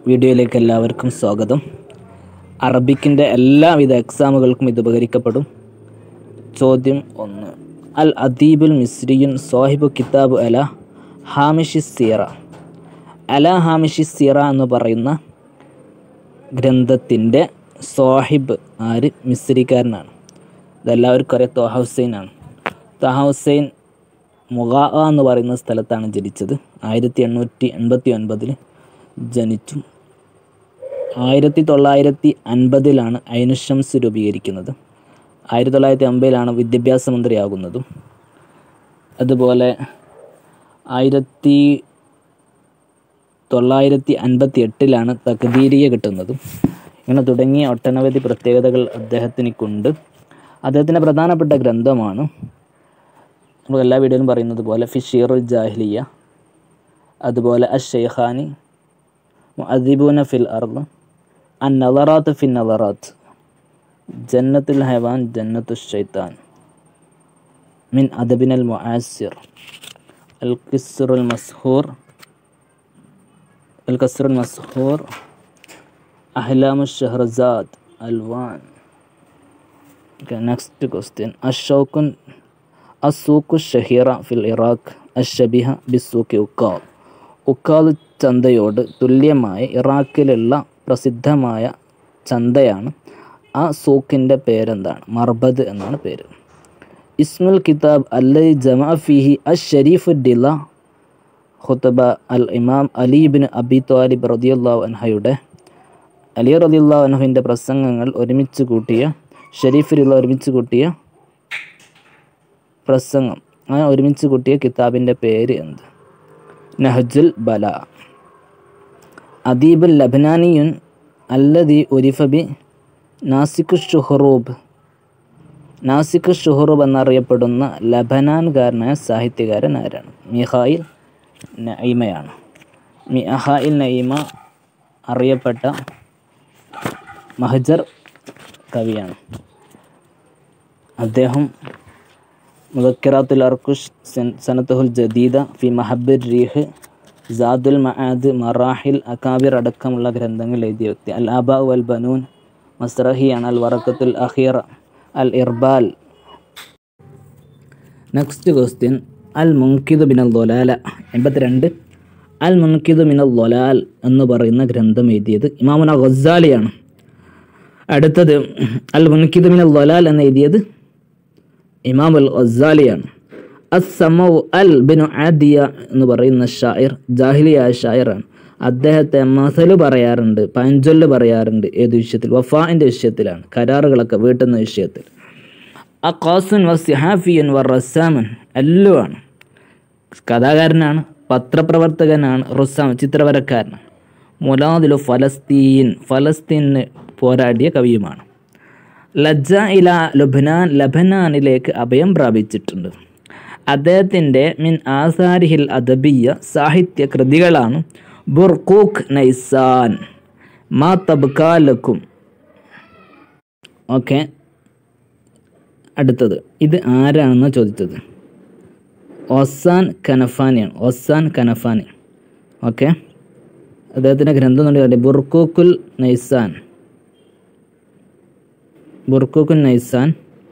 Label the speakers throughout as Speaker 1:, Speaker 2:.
Speaker 1: വീഡിയോയിലേക്ക് എല്ലാവർക്കും സ്വാഗതം അറബിക്കിൻ്റെ എല്ലാവിധ എക്സാമുകൾക്കും ഇത് ഉപകരിക്കപ്പെടും ചോദ്യം ഒന്ന് അൽ അദീബുൽ മിസ്രിയുൻ സാഹിബു കിതാബ് അല ഹാമിഷി സീറ അല ഹാമിഷി സീറ എന്ന് പറയുന്ന ഗ്രന്ഥത്തിൻ്റെ സാഹിബ് ആര് മിസ്രിക്കാരനാണ് ഇതെല്ലാവർക്കും അറിയാം തോഹ ഹുസൈനാണ് തോഹ ഹുസൈൻ മുഗാ എന്ന് പറയുന്ന സ്ഥലത്താണ് ജനിച്ചത് ആയിരത്തി എണ്ണൂറ്റി എൺപത്തി ഒൻപതിൽ ജനിച്ചു ആയിരത്തി തൊള്ളായിരത്തി അൻപതിലാണ് ഐനുഷംസ് രൂപീകരിക്കുന്നത് ആയിരത്തി തൊള്ളായിരത്തി അമ്പതിലാണ് വിദ്യാഭ്യാസ മന്ത്രിയാകുന്നതും അതുപോലെ ആയിരത്തി തൊള്ളായിരത്തി അൻപത്തി എട്ടിലാണ് തക്ദീരിയ കിട്ടുന്നതും ഇങ്ങനെ തുടങ്ങിയ ഒട്ടനവധി പ്രത്യേകതകൾ അദ്ദേഹത്തിനിക്കുണ്ട് അദ്ദേഹത്തിൻ്റെ പ്രധാനപ്പെട്ട ഗ്രന്ഥമാണ് നമ്മൾ എല്ലാ വീഡിയോയിലും പറയുന്നത് പോലെ ഫിഷീറുൽ ജാഹ്ലിയ അതുപോലെ അഷെയ്ഖാനി മുഅദിബൂന ഫിൽ അർദ് അൻ നളറാത്ത് ഫിൻ നളറാത്ത് ജന്നത്തുൽ ഹൈവാൻ ജന്നത്തു ഷൈത്താൻ മിൻ അദബിനൽ മുആസിർ അൽ ഖിസ്റുൽ മസ്ഹൂർ അൽ ഖസ്റുൽ മസ്ഹൂർ അഹ്ലാമു ഷഹ്റസാദ് അൽവാൻ നെക്സ്റ്റ് ക്വസ്റ്റ്യൻ അഷൗക്കുൻ അസൂഖു ഷഹീറ ഫിൽ ഇറാഖ് അഷബിഹ ബിസൂഖി ഉക്കാൽ ഉക്കാൽ ചന്തയോട് തുല്യമായ ഇറാഖിലുള്ള പ്രസിദ്ധമായ ചന്തയാണ് ആ സൂക്കിൻ്റെ പേരെന്താണ് മർബദ് എന്നാണ് പേര് ഇസ്മുൽ കിതാബ് അല്ലി ജമാ ഫിഹി അഷ് ഷരീഫ് ഡില ഖുത്തബ അൽ ഇമാം അലീബിൻ അബി താലിബ് റദിയുല്ലാഹു അൻഹയുടെ അലി റദിയുല്ലാഹു അൻഹുവിൻ്റെ പ്രസംഗങ്ങൾ ഒരുമിച്ച് കൂട്ടിയ ഷരീഫിലുള്ള ഒരുമിച്ച് കൂട്ടിയ പ്രസംഗം അങ്ങനെ ഒരുമിച്ച് കൂട്ടിയ കിതാബിൻ്റെ പേര് എന്ത് നഹജുൽ ബല അദീബുൽ ലബനാനിയുൻ അല്ലദി ഉരിഫബി നാസിഖു ഷുഹറൂബ് നാസിഖു ഷുഹറൂബ് എന്നറിയപ്പെടുന്ന ലബനാൻകാരനായ സാഹിത്യകാരൻ ആരാണ് മിഹായിൽ നഈമയാണ് മിഹായിൽ നഈമ അറിയപ്പെട്ട മഹജർ കവിയാണ് അദ്ദേഹം മുദക്കിറാത്തുൽ അർക്കുഷ് സനത്തുൽ ജദീദ ഫി മഹബിർ റീഹ് സാദുൽ മഹാദ് മറാഹിൽ അക്കാബിർ അടക്കമുള്ള ഗ്രന്ഥങ്ങൾ എഴുതിയ വ്യക്തി അൽ അബ വൽ ബനൂൻ മസ്റഹിയാണ് അൽ വറക്കത്തുൽ അഖീർ അൽ ഇർബാൽ നെക്സ്റ്റ് ക്വസ്റ്റ്യൻ അൽ മുൻകിദ് ബിനൽ ദൊലാല എൺപത്തിരണ്ട് അൽ മുൻകിദ് ബിനൽ ദൊലാൽ എന്ന് പറയുന്ന ഗ്രന്ഥം എഴുതിയത് ഇമാമുന ഗസാലിയാണ് അടുത്തത് അൽ മുൻകിദ് ബിനൽ ദൊലാൽ എന്ന് എഴുതിയത് ഇമാം അൽ ഗസാലിയാണ് അസമൗ അൽ ബിനു ആദിയ എന്ന് പറയുന്ന ഷായർ ജാഹിലിയായ ഷായറാണ് അദ്ദേഹത്തെ മസല് പറയാറുണ്ട് പഞ്ചൊല്ല് പറയാറുണ്ട് ഏത് വിഷയത്തിൽ വഫാൻ്റെ വിഷയത്തിലാണ് കരാറുകളൊക്കെ വീട്ടുന്ന വിഷയത്തിൽ ആ ഖാസുൻ വ സിഹാഫിയൻ വ റസാമൻ എല്ലുമാണ് കഥാകാരനാണ് പത്രപ്രവർത്തകനാണ് റുസാം ചിത്രവരക്കാരനാണ് മുലാദിലു ഫലസ്തീൻ ഫലസ്തീന് പോരാടിയ കവിയുമാണ് ലജ്ജ ഇല ലുബ്നാൻ ലബനാനിലേക്ക് അഭയം പ്രാപിച്ചിട്ടുണ്ട് അദ്ദേഹത്തിൻ്റെ മിൻ ആസാരിഹിൽ അദബിയ സാഹിത്യ കൃതികളാണ് ബുർഖൂഖ് നൈസാൻ മാ തബ്കാലക്കും ഓക്കെ അടുത്തത് ഇത് ആരാണെന്ന് ചോദിച്ചത് ഒസാൻ കനഫാനിയാണ് ഒസാൻ കനഫാനി ഓക്കെ അദ്ദേഹത്തിൻ്റെ ഗ്രന്ഥം എന്ന് ബുർഖൂഖുൽ നൈസാൻ ബുർഖൂഖുൽ നൈസാൻ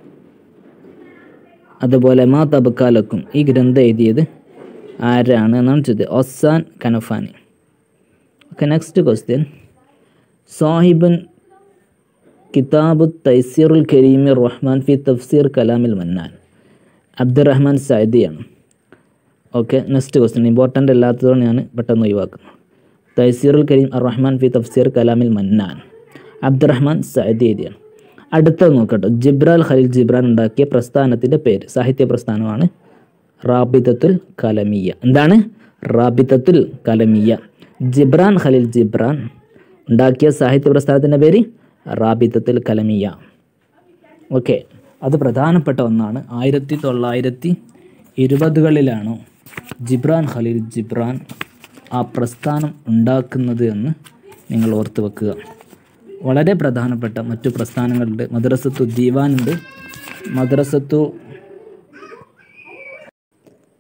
Speaker 1: അതുപോലെ മാ തബക്കാലക്കും ഈ ഗ്രന്ഥം എഴുതിയത് ആരാണ് എന്നാണ് ചോദ്യം Ghassan Kanafani okay next question സാഹിബുൻ കിതാബു തൈസീറുൽ കരീമി റഹ്മാൻ ഫി തഫ്സീർ കലാമിൽ മന്നാൻ അബ്ദുറഹ്മാൻ സൈദിയാണ് ഓക്കെ നെക്സ്റ്റ് ക്വസ്റ്റ്യൻ ഇമ്പോർട്ടൻ്റ് അല്ലാത്തതുകൊണ്ട് ഞാൻ പെട്ടെന്ന് ഒഴിവാക്കുന്നു തൈസീറുൽ കരീം അർ റഹ്മാൻ ഫി തഫ്സീർ കലാമിൽ മന്നാൻ അബ്ദുറഹ്മാൻ സൈദി എഴുതിയാണ് അടുത്തത് നോക്കട്ടെ ജിബ്രാൽ ഖലീൽ ജിബ്രാൻ ഉണ്ടാക്കിയ പ്രസ്ഥാനത്തിൻ്റെ പേര് സാഹിത്യ പ്രസ്ഥാനമാണ് റാബിതത്തുൽ കലമിയ എന്താണ് റാബിതത്തുൽ കലമിയ ജിബ്രാൻ ഖലീൽ ജിബ്രാൻ ഉണ്ടാക്കിയ സാഹിത്യ പ്രസ്ഥാനത്തിൻ്റെ പേര് റാബിതത്തുൽ കലമിയ ഓക്കെ അത് പ്രധാനപ്പെട്ട ഒന്നാണ് ആയിരത്തി തൊള്ളായിരത്തി ഇരുപതുകളിലാണ് ജിബ്രാൻ ഖലീൽ ജിബ്രാൻ ആ പ്രസ്ഥാനം ഉണ്ടാക്കുന്നത് എന്ന് നിങ്ങൾ ഓർത്ത് വെക്കുക വളരെ പ്രധാനപ്പെട്ട മറ്റു പ്രസ്ഥാനങ്ങളുണ്ട് മദ്രസത്തു ദീവാനുണ്ട് മദ്രസത്തു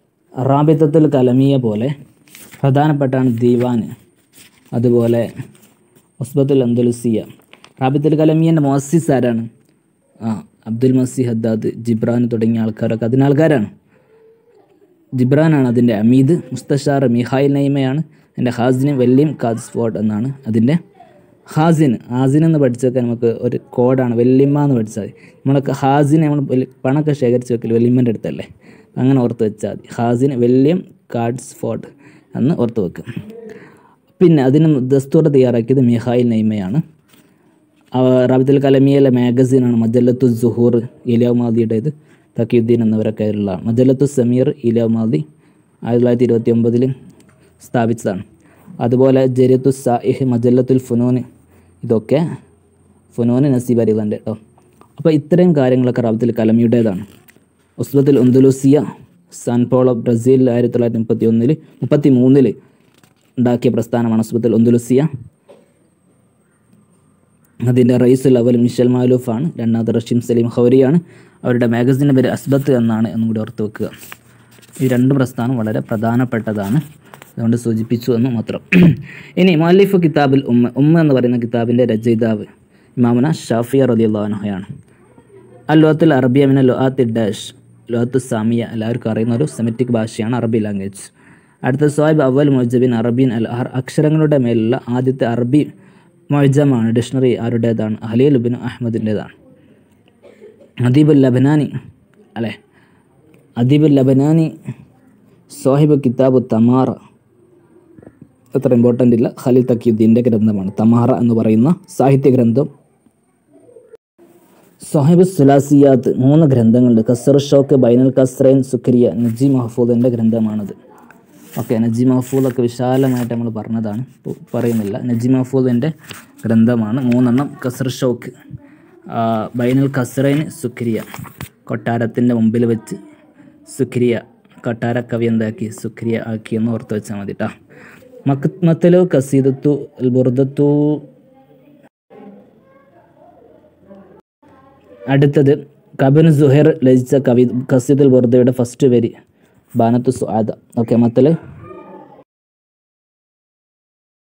Speaker 1: റാബിത്തത്തുൽ കലമിയ പോലെ പ്രധാനപ്പെട്ടാണ് ദീവാന് അതുപോലെ ഉസ്ബത്തുൽ അന്ദലുസിയ റാബിത്തുൽ കലമിയൻ്റെ മോസിസ് ആരാണ് ആ അബ്ദുൽ മസി ഹദ്ദാദ് ജിബ്രാൻ തുടങ്ങിയ ആൾക്കാരൊക്കെ അതിന് ആൾക്കാരാണ് ജിബ്രാനാണ് അതിൻ്റെ അമീദ് മുസ്തഷാർ മിഹായിൽ നൈമയാണ് എൻ്റെ ഹാസിന് വെല്ലിം കാസ്ഫോർഡ് എന്നാണ് അതിൻ്റെ ഹാസിൻ ഹാസിൻ എന്ന് പഠിച്ചൊക്കെ നമുക്ക് ഒരു കോഡാണ് വെല്ലിമ്മ എന്ന് പഠിച്ചാൽ മതി നമ്മളൊക്കെ ഹാസിന് നമ്മൾ വെല്ലി- പണമൊക്കെ ശേഖരിച്ച് വെക്കൽ വെല്ലിമ്മൻ്റെ അടുത്തല്ലേ അങ്ങനെ ഓർത്ത് വെച്ചാൽ മതി ഹാസിന് വെല്ലിയം കാർഡ്സ്ഫോർഡ് എന്ന് ഓർത്ത് വെക്കും പിന്നെ അതിന് ദസ്തൂർ തയ്യാറാക്കിയത് മിഹായിൽ നൈമയാണ് റാബിത്തുൽ കലമിയയിലെ മാഗസീനാണ് മജല്ലത്തു സുഹൂർ ഇലിയാമാദിയുടേത് തക്കിയുദ്ദീൻ എന്നിവരൊക്കെ ഉള്ളതാണ് മജല്ലത്തു സമീർ ഇലിയാമാദി ആയിരത്തി തൊള്ളായിരത്തി ഇരുപത്തി ഒമ്പതിൽ സ്ഥാപിച്ചതാണ് അതുപോലെ ജരിയത്തു സായിഹ് മജല്ലത്തുൽ ഫുനൂൻ ഇതൊക്കെ ഫുനൂൻ നസീബ് അരിതൻ്റെ കേട്ടോ അപ്പോൾ ഇത്രയും കാര്യങ്ങളൊക്കെ റാബിത്തുൽ കലമിയുടേതാണ് ഉസ്ബത്തുൽ ഉന്ദുലൂസിയ സാൻ പോളോ ബ്രസീലിൽ ആയിരത്തി തൊള്ളായിരത്തി മുപ്പത്തി ഒന്നിൽ മുപ്പത്തി മൂന്നിൽ ഉണ്ടാക്കിയ പ്രസ്ഥാനമാണ് ഉസ്ബത്തുൽ ഉന്ദുലൂസിയ അതിൻ്റെ റൈസുൽ അവൽ മിഷൽ മാലൂഫാണ് രണ്ടാമത്തെ റഷീം സലീം ഹൗരിയാണ് അവരുടെ മാഗസിൻ്റെ പേര് അസ്ബത്ത് എന്നാണ് എന്നും കൂടി ഓർത്ത് വെക്കുക ഈ രണ്ട് പ്രസ്ഥാനം വളരെ പ്രധാനപ്പെട്ടതാണ് അതുകൊണ്ട് സൂചിപ്പിച്ചു എന്ന് മാത്രം ഇനി മാലിഫ് കിതാബുൽ ഉമ്മ ഉമ്മ എന്ന് പറയുന്ന കിതാബിൻ്റെ രചയിതാവ് ഇമാമുന ഷാഫിയ റലിയുള്ളാനുഹയാണ് അല്ലോത്തുൽ അറബിയ മിന ലോഹാത്ത് ഡാഷ് ലോഹത്ത് സാമിയ എല്ലാവർക്കും അറിയുന്ന ഒരു സെമറ്റിക് ഭാഷയാണ് അറബി ലാംഗ്വേജ് അടുത്ത സാഹിബ് അവൽ മൊജബിൻ അറബിൻ അൽ അഹർ അക്ഷരങ്ങളുടെ മേലുള്ള ആദ്യത്തെ അറബി മൊജമാണ് ഡിക്ഷണറി ആരുടേതാണ് അഹലീൽ ബിൻ അഹമ്മദിൻ്റേതാണ് അദീബുൽ ലബനാനി അല്ലേ അദീബുൽ ലബനാനി സാഹിബ് കിതാബ് തമാറ അത്ര ഇമ്പോർട്ടൻ്റ് ഇല്ല ഖലീൽ തക്കിയുദ്ദീൻ്റെ ഗ്രന്ഥമാണ് തമാറ എന്ന് പറയുന്ന സാഹിത്യ ഗ്രന്ഥം സാഹിബ് സുലാസിയാത്ത് മൂന്ന് ഗ്രന്ഥങ്ങളുണ്ട് കസർ ഷോക്ക് ബൈനൽ കസ്രൈൻ സുക്രിയ നജി മഹഫൂദിൻ്റെ ഗ്രന്ഥമാണത് ഓക്കെ നജി മഹഫൂദൊക്കെ വിശാലമായിട്ട് നമ്മൾ പറഞ്ഞതാണ് ഇപ്പോൾ പറയുന്നില്ല നജി മഹഫൂദിൻ്റെ ഗ്രന്ഥമാണ് മൂന്നെണ്ണം കസർ ഷോക്ക് ആ, ബൈനൽ കസ്രൈൻ സുക്രിയ കൊട്ടാരത്തിൻ്റെ മുമ്പിൽ വെച്ച് സുക്രിയ കൊട്ടാര കവി എന്താക്കി സുക്രിയ ആക്കി എന്ന് ഓർത്ത് വെച്ചാൽ മതി കേട്ടോ മക്മത്തലോ കസീദത്തു അൽ ബുർദത്തു അടുത്തത് കബിൻ സുഹൈർ രചിച്ച കവി ഖസീദുൽ ബുർദയുടെ ഫസ്റ്റ് വരി ബാനത്തു സുആദ ഓക്കെ മത്തല്